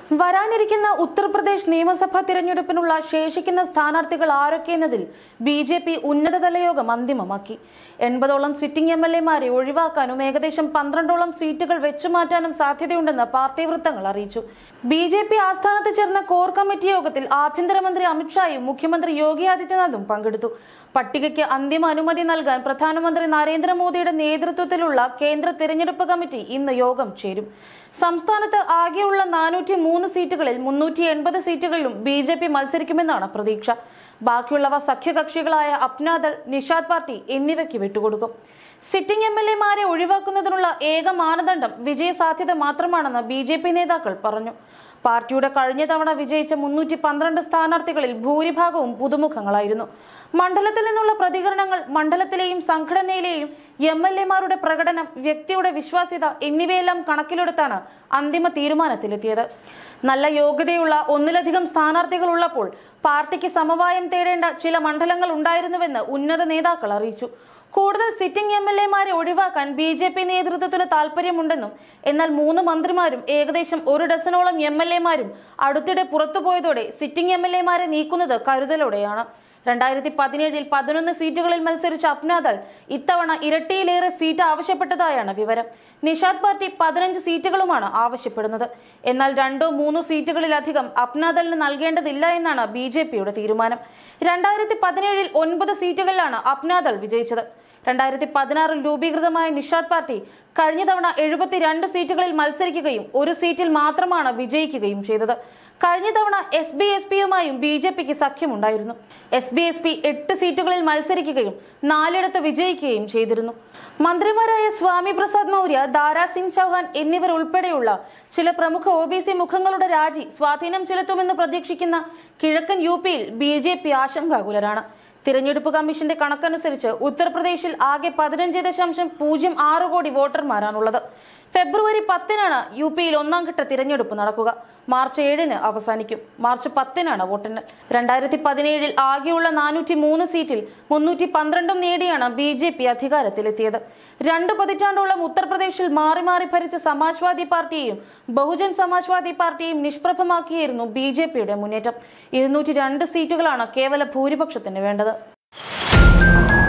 വരാനിരിക്കുന്ന ഉത്തർപ്രദേശ് നിയമസഭാ തിരഞ്ഞെടുപ്പിനുള്ള ശേഷിക്കുന്ന സ്ഥാനാർത്ഥികൾ ആരൊക്കെയെന്നതിൽ ബി ജെ പി ഉന്നതതല യോഗം അന്തിമമാക്കി എൺപതോളം സിറ്റിംഗ് എം എൽ എമാരെ ഒഴിവാക്കാനും ഏകദേശം പന്ത്രണ്ടോളം സീറ്റുകൾ വെച്ചുമാറ്റാനും സാധ്യതയുണ്ടെന്ന് പാർട്ടി വൃത്തങ്ങൾ അറിയിച്ചു ബി ജെ പി ആസ്ഥാനത്ത് ചേർന്ന കോർ കമ്മിറ്റി യോഗത്തിൽ ആഭ്യന്തരമന്ത്രി അമിത്ഷായും മുഖ്യമന്ത്രി യോഗി ആദിത്യനാഥും പങ്കെടുത്തു പട്ടികയ്ക്ക് അന്തിമ അനുമതി നൽകാൻ പ്രധാനമന്ത്രി നരേന്ദ്രമോദിയുടെ നേതൃത്വത്തിലുള്ള കേന്ദ്ര തിരഞ്ഞെടുപ്പ് കമ്മിറ്റി ഇന്ന് യോഗം ചേരും സംസ്ഥാനത്ത് ആകെയുള്ള നാനൂറ്റി മൂന്ന് സീറ്റുകളിൽ മുന്നൂറ്റി എൺപത് സീറ്റുകളിലും ബി ജെ പി മത്സരിക്കുമെന്നാണ് പ്രതീക്ഷ ബാക്കിയുള്ളവ സഖ്യകക്ഷികളായ അപ്നാദൾ നിഷാദ് പാർട്ടി എന്നിവയ്ക്ക് വിട്ടുകൊടുക്കും സിറ്റിംഗ് എം എൽ എമാരെ ഒഴിവാക്കുന്നതിനുള്ള ഏക മാനദണ്ഡം വിജയസാധ്യത മാത്രമാണെന്ന് ബി ജെ പി നേതാക്കൾ പറഞ്ഞു പാർട്ടിയുടെ കഴിഞ്ഞ തവണ വിജയിച്ച മുന്നൂറ്റി പന്ത്രണ്ട് സ്ഥാനാർത്ഥികളിൽ ഭൂരിഭാഗവും പുതുമുഖങ്ങളായിരുന്നു മണ്ഡലത്തിൽ നിന്നുള്ള പ്രതികരണങ്ങൾ മണ്ഡലത്തിലെയും സംഘടനയിലെയും എം എൽ എമാരുടെ പ്രകടനം വ്യക്തിയുടെ വിശ്വാസ്യത എന്നിവയെല്ലാം കണക്കിലെടുത്താണ് അന്തിമ തീരുമാനത്തിലെത്തിയത് നല്ല യോഗ്യതയുള്ള ഒന്നിലധികം സ്ഥാനാർത്ഥികൾ ഉള്ളപ്പോൾ പാർട്ടിക്ക് സമവായം തേടേണ്ട ചില മണ്ഡലങ്ങൾ ഉണ്ടായിരുന്നുവെന്ന് ഉന്നത നേതാക്കൾ അറിയിച്ചു കൂടുതൽ സിറ്റിംഗ് എം എൽ എമാരെ ഒഴിവാക്കാൻ ബി ജെ പി നേതൃത്വത്തിന് താല്പര്യമുണ്ടെന്നും എന്നാൽ മൂന്ന് മന്ത്രിമാരും ഏകദേശം ഒരു ഡസനോളം എം എൽ എമാരും അടുത്തിടെ പുറത്തുപോയതോടെ സിറ്റിംഗ് എം എൽ എമാരെ നീക്കുന്നത് കരുതലോടെയാണ് രണ്ടായിരത്തി പതിനേഴിൽ പതിനൊന്ന് സീറ്റുകളിൽ മത്സരിച്ച അപ്നാദൾ ഇത്തവണ ഇരട്ടിയിലേറെ സീറ്റ് ആവശ്യപ്പെട്ടതായാണ് വിവരം നിഷാദ് പാർട്ടി പതിനഞ്ച് സീറ്റുകളുമാണ് ആവശ്യപ്പെടുന്നത് എന്നാൽ രണ്ടോ മൂന്നോ സീറ്റുകളിലധികം അപ്നാദളിന് നൽകേണ്ടതില്ല എന്നാണ് ബി ജെ പിയുടെ തീരുമാനം രണ്ടായിരത്തി പതിനേഴിൽ ഒൻപത് സീറ്റുകളിലാണ് അപ്നാദൾ വിജയിച്ചത് രണ്ടായിരത്തി പതിനാറിൽ രൂപീകൃതമായ നിഷാദ് പാർട്ടി കഴിഞ്ഞ തവണ എഴുപത്തിരണ്ട് സീറ്റുകളിൽ മത്സരിക്കുകയും ഒരു സീറ്റിൽ മാത്രമാണ് വിജയിക്കുകയും ചെയ്തത് കഴിഞ്ഞ തവണ എസ് ബി എസ് പിയുമായും ബി ജെ പിക്ക് സഖ്യമുണ്ടായിരുന്നു എസ് ബി എസ് പി എട്ട് സീറ്റുകളിൽ മത്സരിക്കുകയും നാലിടത്ത് വിജയിക്കുകയും ചെയ്തിരുന്നു മന്ത്രിമാരായ സ്വാമി പ്രസാദ് മൗര്യ ദാരാ സിംഗ് ചൗഹാൻ എന്നിവർ ഉൾപ്പെടെയുള്ള ചില പ്രമുഖ ഒ ബി സി മുഖങ്ങളുടെ രാജി സ്വാധീനം ചെലുത്തുമെന്ന് പ്രതീക്ഷിക്കുന്ന കിഴക്കൻ യു പിയിൽ ബി ജെ പി ആശങ്കാകുലരാണ് തിരഞ്ഞെടുപ്പ് കമ്മീഷന്റെ കണക്കനുസരിച്ച് ഉത്തർപ്രദേശിൽ ആകെ പതിനഞ്ച് ദശാംശം പൂജ്യം ആറ് കോടി വോട്ടർമാരാണുള്ളത് ഫെബ്രുവരി പത്തിനാണ് യു പിയിൽ ഒന്നാം ഘട്ട തിരഞ്ഞെടുപ്പ് നടക്കുക മാർച്ച് ഏഴിന് അവസാനിക്കും മാർച്ച് പത്തിനാണ് വോട്ടെണ്ണൽ രണ്ടായിരത്തി പതിനേഴിൽ ആകെയുള്ള നാനൂറ്റി മൂന്ന് സീറ്റിൽ മുന്നൂറ്റി പന്ത്രണ്ടും നേടിയാണ് ബി ജെ പി അധികാരത്തിലെത്തിയത് രണ്ട് പതിറ്റാണ്ടോളം ഉത്തർപ്രദേശിൽ മാറി മാറി ഭരിച്ച സമാജ്വാദി പാർട്ടിയെയും ബഹുജൻ സമാജ്വാദി പാർട്ടിയെയും നിഷ്പ്രഭമാക്കിയായിരുന്നു ബി ജെ പിയുടെ മുന്നേറ്റം ഇരുന്നൂറ്റി രണ്ട് സീറ്റുകളാണ് കേവല ഭൂരിപക്ഷത്തിന് വേണ്ടത്